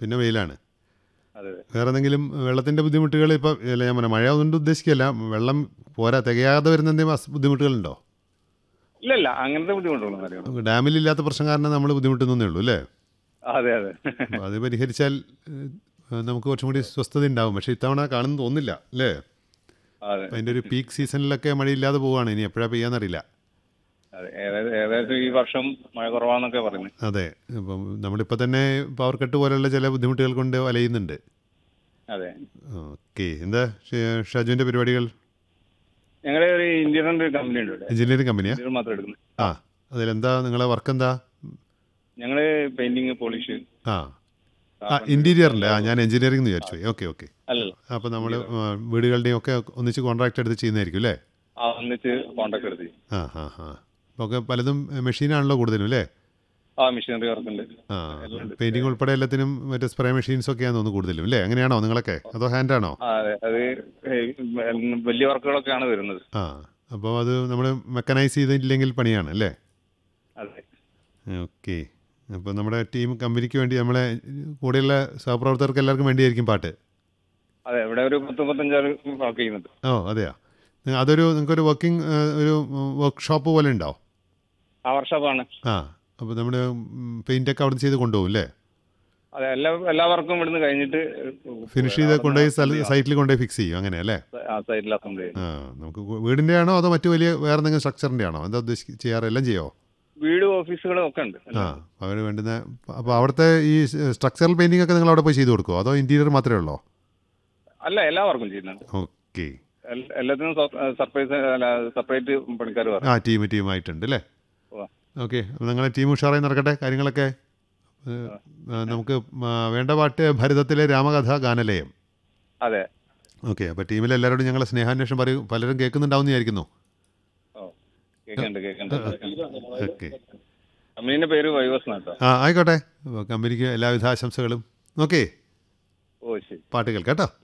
പിന്നെ വെയിലാണ് അതെ അതെ വേറെ എന്തെങ്കിലും വെള്ളത്തിൻ്റെ ബുദ്ധിമുട്ടുകൾ ഇപ്പോൾ അല്ല ഞാൻ പറഞ്ഞ മഴ കൊണ്ട് ഉദ്ദേശിക്കുകയല്ല വെള്ളം പോരാ തികയാതെ വരുന്ന എന്തെങ്കിലും അസ്- ബുദ്ധിമുട്ടുകളുണ്ടോ ഇല്ല ഇല്ല അങ്ങനത്തെ ബുദ്ധിമുട്ടുള്ള കാര്യമാണ് ഡാമിലില്ലാത്ത പ്രശ്നം കാരണം നമ്മൾ ബുദ്ധിമുട്ടുന്നേ ഉള്ളൂ അല്ലേ അതെ അതെ അപ്പോൾ അത് പരിഹരിച്ചാൽ ഏഹ്, നമുക്ക് കുറച്ചും കൂടി സ്വസ്ഥത ഉണ്ടാവും പക്ഷേ ഇത്തവണ കാണുന്നു തോന്നുന്നില്ല അല്ലേ അതെ അപ്പോൾ അതിൻ്റെ ഒരു പീക്ക് സീസണിലൊക്കെ മഴയില്ലാതെ പോവുകയാണ് ഇനി എപ്പോഴാണ് പെയ്യാന്നറിയില്ല അതെ ഏകദേശം ഏകദേശം ഈ വർഷം മഴ കുറവാന്നൊക്കെ പറയുന്നത് അതെ അപ്പം നമ്മളിപ്പോൾ തന്നെ പവർ കട്ട് പോലെയുള്ള ചില ബുദ്ധിമുട്ടുകൾ കൊണ്ട് വലയുന്നുണ്ട് അതെ ഓക്കെ എന്താ ഷ- ഷാജുവിൻ്റെ പരിപാടികൾ ഞങ്ങളുടെ ഒരു ഇന്ത്യൻ ഒരു കമ്പനി ഉണ്ട് ഇവിടെ എഞ്ചിനീയറിംഗ് കമ്പനിയാ ഇന്ത്യൻ മാത്രം എടുക്കുന്നത് ആ അതിലെന്താ നിങ്ങളെ വർക്ക് എന്താ ഞങ്ങള് പെയിന്റിങ് പോളിഷ് ആ ആ ഇൻറ്റീരിയറിൻ്റെ ആ ഞാൻ എഞ്ചിനീയറിംഗ് എന്ന് വിചാരിച്ചു ഓക്കെ ഓക്കെ അല്ലല്ലോ അപ്പോൾ നമ്മൾ വീടുകളുടെയും ഒക്കെ ഒന്നിച്ച് കോൺട്രാക്ട് എടുത്ത് ചെയ്യുന്നതായിരിക്കും അല്ലേ ആ ഒന്നിച്ച് കോണ്ടാക്ട് എടുത്ത് ചെയ്യും. ആ ആ ആ അപ്പോൾ ഒക്കെ പലതും മെഷീനാണല്ലോ കൂടുതലും അല്ലേ ആ മെഷീനറി വർക്ക് ഉണ്ട് ആ പെയിൻറ്റിങ് ഉൾപ്പെടെ എല്ലാത്തിനും മറ്റേ സ്പ്രേ മെഷീൻസ് ഒക്കെയാണെന്ന് തോന്നുന്നു കൂടുതലും അല്ലേ അങ്ങനെയാണോ നിങ്ങളൊക്കെ അതോ ഹാൻഡാണോ ആ അതെ അത് ഏ, വലിയ വർക്കുകളൊക്കെയാണ് വരുന്നത് ആ അപ്പോൾ അത് നമ്മൾ മെക്കനൈസ് ചെയ്തില്ലെങ്കിൽ പണിയാണ് അല്ലേ അതെ ഓക്കെ അപ്പോൾ നമ്മുടെ ടീം കമ്പനിക്ക് വേണ്ടി നമ്മളെ കൂടെയുള്ള സഹപ്രവർത്തകർക്ക് എല്ലാവർക്കും വേണ്ടിയായിരിക്കും പാട്ട് അതെ ഇവിടെ ഒരു പത്ത് മുപ്പത്തഞ്ചാറ് വർക്ക് ചെയ്യുന്നുണ്ട് ഓ അതെയോ നി- അതൊരു നിങ്ങൾക്കൊരു വർക്കിംഗ് ഒരു വർക്ക്ഷോപ്പ് പോലെ ഉണ്ടോ ആ വർഷോപ്പാണ് ആ അപ്പോൾ നമ്മൾ പെയിൻ്റൊക്കെ അവിടെ ചെയ്ത് കൊണ്ടുപോകും അല്ലേ അതെ എല്ലാ എല്ലാ വർക്കും ഇവിടുന്ന് കഴിഞ്ഞിട്ട് ഫിനിഷ് ചെയ്ത് കൊണ്ടുപോയി സ്ഥല സൈറ്റിൽ കൊണ്ടുപോയി ഫിക്സ് ചെയ്യും അങ്ങനെ അല്ലേ ആ സൈഡിൽ അസംബ്ലി ചെയ്യും ആ നമുക്ക് വീടിൻ്റെ ആണോ അതോ മറ്റു വലിയ വേറെ എന്തെങ്കിലും സ്ട്രക്ചറിൻ്റെ ആണോ എന്താ ഉദ്ദേശിച്ച് ചെയ്യാറ് എല്ലാം ചെയ്യോ വീട് ഓഫീസുകളും ഒക്കെ ഉണ്ട് ആ അവർ വേണ്ടുന്ന അപ്പോൾ അവിടുത്തെ ഈ സ്ട്രക്ചറൽ പെയിൻറ്റിംഗ് ഒക്കെ നിങ്ങൾ അവിടെ പോയി ചെയ്ത് കൊടുക്കുമോ അതോ ഇൻറ്റീരിയർ മാത്രമേ ഉള്ളോ അല്ല എല്ലാ വർക്കും ചെയ്യുന്നുണ്ട് ഓക്കെ എൽ- എല്ലാത്തിനും സർപ്രൈസ് സെപ്പറേറ്റ് പണിക്കാർ പറയും ആ ടീം ടീമായിട്ടുണ്ട് അല്ലേ ഉവ്വ. ഓക്കെ അപ്പോൾ നിങ്ങളെ ടീം ഉഷാറായി നടക്കട്ടെ കാര്യങ്ങളൊക്കെ ഏഹ്, ആ, നമുക്ക് ആ, വേണ്ട പാട്ട് ഭരതത്തിലെ രാമകഥ ഗാനലയം അതെ ഓക്കെ അപ്പോൾ ടീമിലെ എല്ലാവരോടും ഞങ്ങളെ സ്നേഹാന്വേഷണം പറയും പലരും കേൾക്കുന്നുണ്ടാവും എന്ന് വിചാരിക്കുന്നു ഓ കേൾക്കുന്നുണ്ട് കേൾക്കുന്നുണ്ട് ഓക്കെ കമ്പനീന്റെ പേര് വൈവസ് കേട്ടോ ആ ആയിക്കോട്ടെ അപ്പോൾ കമ്പനിക്ക് എല്ലാവിധ ആശംസകളും ഓക്കെ ഓ ശരി പാട്ട് കേൾക്കാം കേട്ടോ